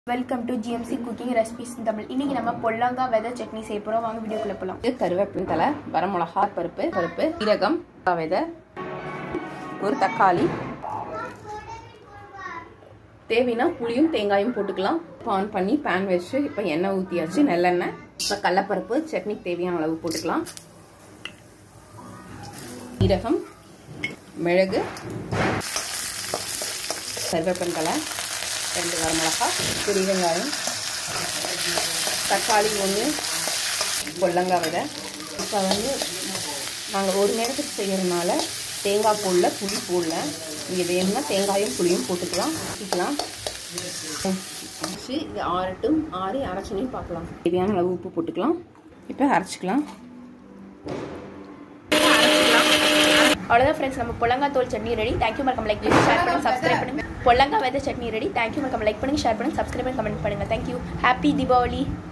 welcome to GMC cooking recipes Tamil இன்னைக்கு நம்ம பொல்லங்காய் விதை சட்னி செய்ய போகிறோம் வாங்க வீடியோக்குள்ள போகலாம் இது கருவேப்பிலை தலை வரமிளகா பருப்பு பருப்பு சீரகம் விதை ஒரு தக்காளி தேவைன்னா புளியும் தேங்காயும் போட்டுக்கலாம் ஆன் பண்ணி பேன் வச்சு இப்போ எண்ணெய் ஊற்றியாச்சு நல்லெண்ணெய் இப்போ கடலப்பருப்பு சட்னிக்கு தேவையான அளவு போட்டுக்கலாம் சீரகம் மிளகு கருவேப்பிலை தலை ரெண்டு வரமிளகா பெரிய வெங்காயம் தக்காளி ஒன்று கொல்லங்காய் விதை இப்போ வந்து நாங்கள் ஒரு நேரத்துக்கு செய்கிறதுனால தேங்காய் போடல புளி போடல நீங்கள் வேணும்னா தேங்காயும் புளியும் போட்டுக்கலாம் ஊற்றிக்கலாம் அரைச்சி இது ஆறட்டும் ஆறி அரைச்சனையும் பார்க்கலாம் தேவையான அளவு உப்பு போட்டுக்கலாம் இப்போ அரைச்சிக்கலாம் அவ்வளோதான் ஃப்ரெண்ட்ஸ் நம்ம பொல்லங்காய் தோல் சட்னி ரெடி தேங்க்யூ மறக்காம லைக் பண்ணி ஷேர் பண்ணுங்க சப்ஸ்கிரைப் பண்ணுங்க பொல்லங்காய் விதை சட்னி ரெடி தேங்க்யூ மறக்காம லைக் பண்ணுங்க ஷேர் பண்ணுங்க சப்ஸ்கிரைப் பண்ணி கமெண்ட் பண்ணுங்க தேங்க்யூ ஹாப்பி தீபாவளி